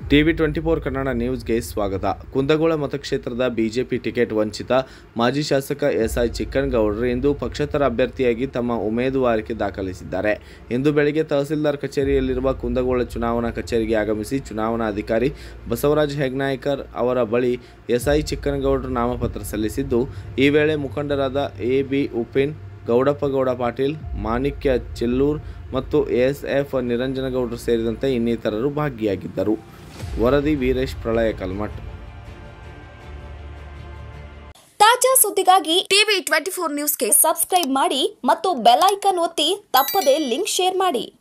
TV twenty four Kannada ನ್ಯೂಸ್ಗೆ ಸ್ವಾಗತ ಕುಂದಗೋಳ ಮತಕ್ಷೇತ್ರದ ಬಿಜೆಪಿ ಟಿಕೆಟ್ ವಂಚಿತ ಮಾಜಿ ಶಾಸಕ ಎಸ್ಐ ಚಿಕ್ಕನಗೌಡರು ಇಂದು ಪಕ್ಷೇತರ ಅಭ್ಯರ್ಥಿಯಾಗಿ ತಮ್ಮ ಉಮೇದುವಾರಿಕೆ ದಾಖಲಿಸಿದ್ದಾರೆ ಇಂದು ಬೆಳಗ್ಗೆ ತಹಸೀಲ್ದಾರ್ ಕಚೇರಿಯಲ್ಲಿರುವ ಕುಂದಗೋಳ ಚುನಾವಣಾ ಕಚೇರಿಗೆ ಆಗಮಿಸಿ ಚುನಾವಣಾ ಅಧಿಕಾರಿ ಬಸವರಾಜ್ ಹೆಗ್ನಾಯ್ಕರ್ ಅವರ ಬಳಿ ಎಸ್ಐ ಚಿಕ್ಕನಗೌಡರು ನಾಮಪತ್ರ ಸಲ್ಲಿಸಿದ್ದು ಈ ವೇಳೆ ಮುಖಂಡರಾದ ಎ ಬಿ ಉಪಿನ್ ಗೌಡಪ್ಪಗೌಡ ಪಾಟೀಲ್ ಮಾಣಿಕ್ಯ ಚೆಲ್ಲೂರ್ ಮತ್ತು ಎಸ್ಎಫ್ ನಿರಂಜನಗೌಡರು ಸೇರಿದಂತೆ ಇನ್ನಿತರರು ಭಾಗಿಯಾಗಿದ್ದರು ವರದಿ ವೀರೇಶ್ ಪ್ರಳಯ ಕಲ್ಮಠ್ ತಾಜಾ ಸುದ್ದಿಗಾಗಿ ಟಿವಿ ಟ್ವೆಂಟಿ ಫೋರ್ ನ್ಯೂಸ್ಗೆ ಸಬ್ಸ್ಕ್ರೈಬ್ ಮಾಡಿ ಮತ್ತು ಬೆಲ್ ಐಕಾನ್ ಒತ್ತಿ ತಪ್ಪದೇ ಲಿಂಕ್ ಶೇರ್ ಮಾಡಿ